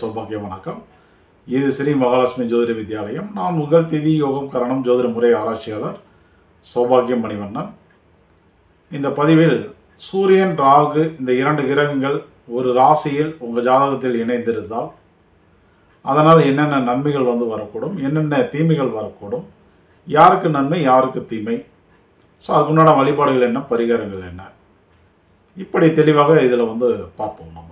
சௌபாகிய வணக்கம் இது ஸ்ரீ மகாலட்சுமி ஜோதிட வித்யாலயம் நான் உங்கள் திதி யோகம் கரணம் ஜோதிட முறை ஆராய்ச்சியாளர் சௌபாகியம் மணிவண்ணன் இந்த பதிவில் சூரியன் ராகு இந்த இரண்டு கிரகங்கள் ஒரு ராசியில் உங்கள் ஜாதகத்தில் இணைந்திருந்தால் அதனால் என்னென்ன நன்மைகள் வந்து வரக்கூடும் என்னென்ன தீமைகள் வரக்கூடும் யாருக்கு நன்மை யாருக்கு தீமை ஸோ அதுக்குண்டான வழிபாடுகள் என்ன பரிகாரங்கள் என்ன இப்படி தெளிவாக இதில் வந்து பார்ப்போம் நம்ம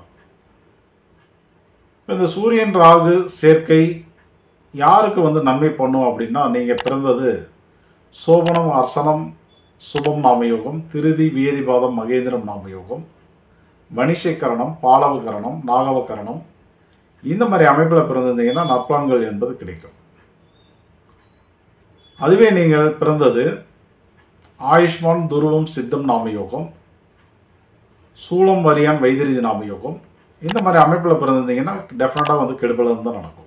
இப்ப இந்த சூரியன் ராகு சேர்க்கை யாருக்கு வந்து நன்மை பண்ணும் அப்படின்னா நீங்கள் பிறந்தது சோபனம் அர்சனம் சுபம் நாமயோகம் திருதி வியதிபாதம் மகேந்திரம் நாமயோகம் வணிஷைக்கரணம் பாலவகரணம் நாகவகரணம் இந்த மாதிரி அமைப்பில் பிறந்திருந்தீங்கன்னா நற்பலன்கள் என்பது கிடைக்கும் அதுவே நீங்கள் பிறந்தது ஆயுஷ்மான் துருவம் சித்தம் நாமயோகம் சூளம் வரியான் வைத்திரிதி நாமயோகம் இந்த மாதிரி அமைப்பில் பிறந்திருந்தீங்கன்னா டெஃபினட்டாக வந்து கெடுபலன் தான் நடக்கும்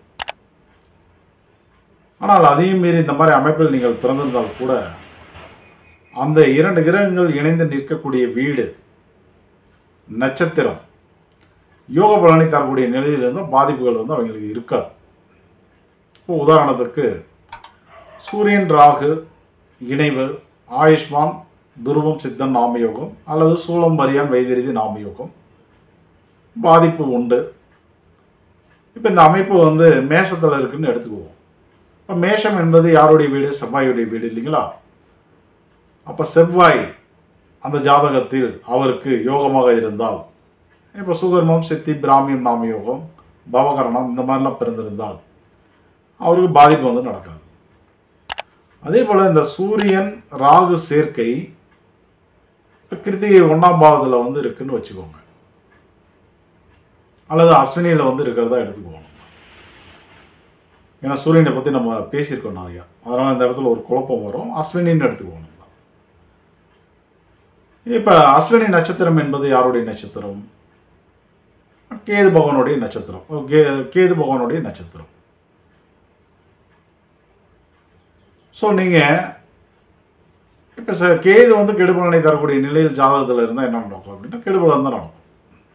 ஆனால் அதையும் மீறி இந்த மாதிரி அமைப்பில் நீங்கள் பிறந்திருந்தால் கூட அந்த இரண்டு கிரகங்கள் இணைந்து நிற்கக்கூடிய வீடு நட்சத்திரம் யோக பலனை தரக்கூடிய நிலையில் இருந்தால் பாதிப்புகள் வந்து அவங்களுக்கு இருக்காது இப்போ உதாரணத்துக்கு சூரியன் ராகு இணைவு ஆயுஷ்மான் துருவம் சித்தன் நாமயோகம் அல்லது சூளம் வரியான் வைத்திரிதி நாமயோகம் பாதிப்பு உண்டு இப்போ இந்த அமைப்பு வந்து மேஷத்தில் இருக்குன்னு எடுத்துக்குவோம் இப்போ மேஷம் என்பது யாருடைய வீடு செவ்வாயுடைய வீடு இல்லைங்களா அப்போ செவ்வாய் அந்த ஜாதகத்தில் அவருக்கு யோகமாக இருந்தால் இப்போ சுகர்மம் சித்தி பிராமியம் நாமயோகம் பவகரணம் இந்த மாதிரிலாம் பிறந்திருந்தால் அவருக்கு பாதிப்பு வந்து நடக்காது அதே போல் இந்த சூரியன் ராகு சேர்க்கை இப்போ கிருத்திகை ஒன்றாம் பாவத்தில் வந்து இருக்குன்னு வச்சுக்கோங்க அல்லது அஸ்வினியில் வந்து இருக்கிறதா எடுத்துக்குவோம் ஏன்னா சூரியனை பற்றி நம்ம பேசியிருக்கோம் நிறையா அதனால் இந்த இடத்துல ஒரு குழப்பம் வரும் அஸ்வினின்னு எடுத்துக்குவோம் நம்ம இப்போ அஸ்வினி நட்சத்திரம் என்பது யாருடைய நட்சத்திரம் கேது பகவானுடைய நட்சத்திரம் கே கேது பகவானுடைய நட்சத்திரம் ஸோ நீங்கள் இப்போ ச கேது வந்து கெடுபலனை தரக்கூடிய நிலையில் ஜாதகத்தில் இருந்தால் என்ன நடக்கும் அப்படின்னா கெடுபலன் தான் நடக்கும்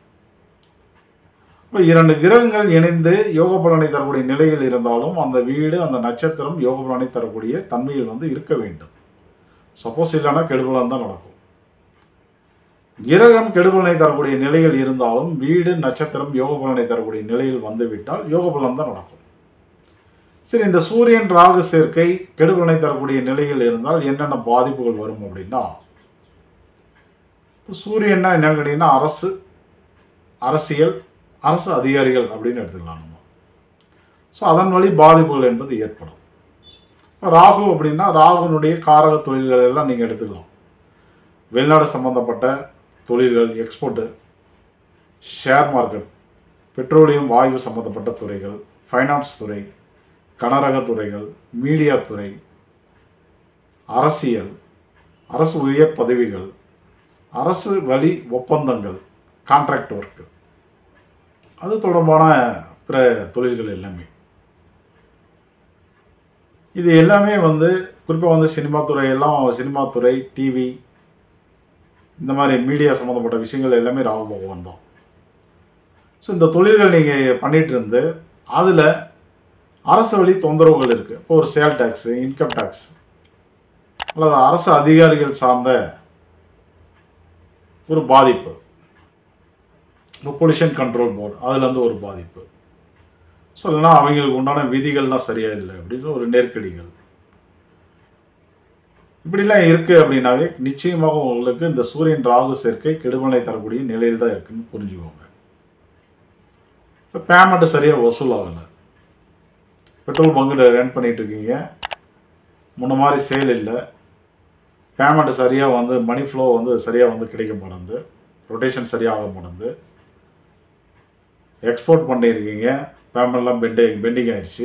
இப்போ இரண்டு கிரகங்கள் இணைந்து யோக பலனை தரக்கூடிய நிலையில் இருந்தாலும் அந்த வீடு அந்த நட்சத்திரம் யோக பலனை தரக்கூடிய தன்மையில் வந்து இருக்க வேண்டும் சப்போஸ் இல்லைன்னா கெடுபலன் தான் நடக்கும் கிரகம் கெடுபலனை தரக்கூடிய நிலையில் இருந்தாலும் வீடு நட்சத்திரம் யோக பலனை தரக்கூடிய நிலையில் வந்துவிட்டால் யோக பலன் தான் நடக்கும் சரி இந்த சூரியன் ராகு சேர்க்கை கெடுபலனை தரக்கூடிய நிலையில் இருந்தால் என்னென்ன பாதிப்புகள் வரும் அப்படின்னா இப்போ சூரியன்னா என்னன்னு கேட்டிங்கன்னா அரசு அரசியல் அரசு அதிகாரிகள் அப்படின்னு எடுத்துக்கலாம் நம்ம ஸோ அதன் வழி பாதிப்புகள் என்பது ஏற்படும் இப்போ ராகு அப்படின்னா ராகுனுடைய காரக தொழில்கள் எல்லாம் நீங்கள் எடுத்துக்கலாம் வெளிநாடு சம்பந்தப்பட்ட தொழில்கள் எக்ஸ்போர்ட்டு ஷேர் மார்க்கெட் பெட்ரோலியம் வாயு சம்பந்தப்பட்ட துறைகள் ஃபைனான்ஸ் துறை கனரக துறைகள் மீடியா துறை அரசியல் அரசு உயர் பதவிகள் அரசு வழி ஒப்பந்தங்கள் கான்ட்ராக்ட் ஒர்க்கு அது தொடர்பான பிற தொழில்கள் எல்லாமே இது எல்லாமே வந்து குறிப்பாக வந்து சினிமா துறை எல்லாம் சினிமா துறை டிவி இந்த மாதிரி மீடியா சம்மந்தப்பட்ட விஷயங்கள் எல்லாமே ராகு பகவான் தான் ஸோ இந்த தொழில்கள் நீங்கள் பண்ணிகிட்டு இருந்து அதில் அரசு வழி தொந்தரவுகள் இருக்குது இப்போ ஒரு சேல் டேக்ஸு இன்கம் டேக்ஸ் அல்லது அரசு அதிகாரிகள் சார்ந்த ஒரு பாதிப்பு இப்போ பொல்யூஷன் கண்ட்ரோல் போர்டு அதுலேருந்து ஒரு பாதிப்பு ஸோ இல்லைன்னா அவங்களுக்கு உண்டான விதிகள்லாம் சரியாக இல்லை அப்படின்னு ஒரு நெருக்கடிகள் இப்படிலாம் இருக்குது அப்படின்னாவே நிச்சயமாக உங்களுக்கு இந்த சூரியன் ராகு சேர்க்கை கெடுமலை தரக்கூடிய நிலையில் தான் இருக்குன்னு புரிஞ்சுக்கோங்க இப்போ பேமெண்ட்டு சரியாக வசூல் ஆகலை பெட்ரோல் பங்கு ரன் பண்ணிகிட்டு இருக்கீங்க முன்ன மாதிரி சேல் இல்லை பேமெண்ட் சரியாக வந்து மணி ஃப்ளோ வந்து சரியாக வந்து கிடைக்க மாட்டேங்குது ரொட்டேஷன் சரியாக மாட்டேங்குது எக்ஸ்போர்ட் பண்ணியிருக்கீங்க பேமெண்ட்லாம் பெண்டிங் பெண்டிங் ஆயிடுச்சு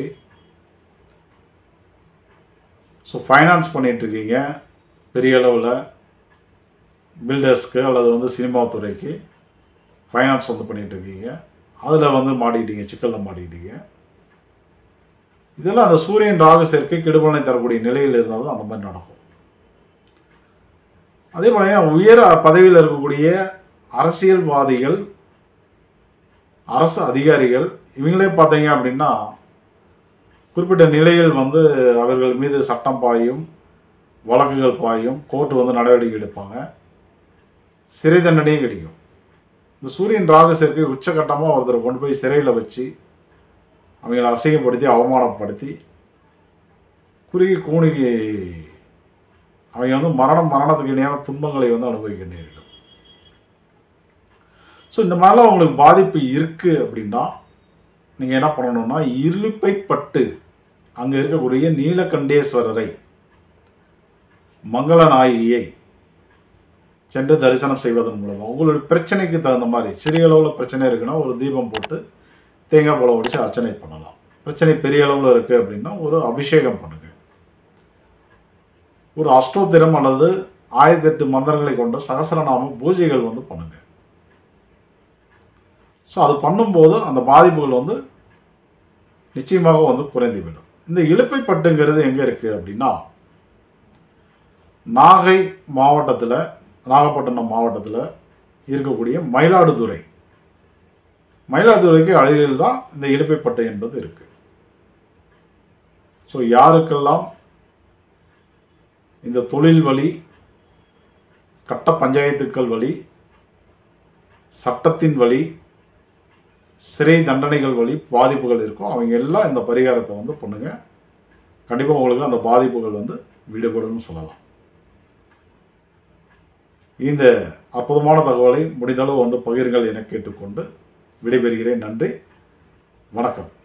ஸோ ஃபைனான்ஸ் பண்ணிகிட்ருக்கீங்க பெரிய அளவில் பில்டர்ஸ்க்கு அல்லது வந்து சினிமா துறைக்கு ஃபைனான்ஸ் வந்து பண்ணிகிட்ருக்கீங்க அதில் வந்து மாட்டிக்கிட்டீங்க சிக்கலில் மாட்டிக்கிட்டீங்க இதெல்லாம் அந்த சூரியன் ராகு சேர்க்கை கெடுபலனை தரக்கூடிய நிலையில் இருந்தாலும் அந்த மாதிரி நடக்கும் அதே போல உயர் பதவியில் இருக்கக்கூடிய அரசியல்வாதிகள் அரசு அதிகாரிகள் இவங்களே பார்த்தீங்க அப்படின்னா குறிப்பிட்ட நிலையில் வந்து அவர்கள் மீது சட்டம் பாயும் வழக்குகள் பாயும் கோர்ட்டு வந்து நடவடிக்கை எடுப்பாங்க சிறை தண்டனையும் கிடைக்கும் இந்த சூரியன் ராகு சேர்க்கை உச்சகட்டமாக ஒருத்தரை கொண்டு போய் சிறையில் வச்சு அவங்கள அசிங்கப்படுத்தி அவமானப்படுத்தி குறுகி கூணுகி அவங்க வந்து மரணம் மரணத்துக்கு இணையான துன்பங்களை வந்து அனுபவிக்க நேரிடும் ஸோ இந்த மாதிரிலாம் உங்களுக்கு பாதிப்பு இருக்குது அப்படின்னா நீங்கள் என்ன பண்ணணும்னா இருப்பைப்பட்டு அங்கே இருக்கக்கூடிய நீலகண்டேஸ்வரரை மங்கள நாயகியை சென்று தரிசனம் செய்வதன் மூலமாக உங்களுடைய பிரச்சனைக்கு தகுந்த மாதிரி சிறிய அளவில் பிரச்சனை இருக்குன்னா ஒரு தீபம் போட்டு தேங்காய் பழம் ஒடிச்சு அர்ச்சனை பண்ணலாம் பிரச்சனை பெரிய அளவில் இருக்குது அப்படின்னா ஒரு அபிஷேகம் பண்ணுங்க ஒரு அஷ்டோத்திரம் அல்லது ஆயிரத்தி எட்டு மந்திரங்களை கொண்ட சகசரநாம பூஜைகள் வந்து பண்ணுங்க ஸோ அது பண்ணும்போது அந்த பாதிப்புகள் வந்து நிச்சயமாக வந்து குறைந்துவிடும் இந்த இழுப்பை பட்டுங்கிறது எங்கே இருக்குது அப்படின்னா நாகை மாவட்டத்தில் நாகப்பட்டினம் மாவட்டத்தில் இருக்கக்கூடிய மயிலாடுதுறை மயிலாடுதுறைக்கு அருகில் தான் இந்த இழுப்பைப்பட்டு என்பது இருக்கு ஸோ யாருக்கெல்லாம் இந்த தொழில் வழி கட்ட பஞ்சாயத்துக்கள் வழி சட்டத்தின் வழி சிறை தண்டனைகள் வழி பாதிப்புகள் இருக்கோ அவங்க எல்லாம் இந்த பரிகாரத்தை வந்து பண்ணுங்க கண்டிப்பாக உங்களுக்கு அந்த பாதிப்புகள் வந்து விடுபடும்னு சொல்லலாம் இந்த அற்புதமான தகவலை முடிந்தளவு வந்து பகிருங்கள் என கேட்டுக்கொண்டு விடைபெறுகிறேன் நன்றி வணக்கம்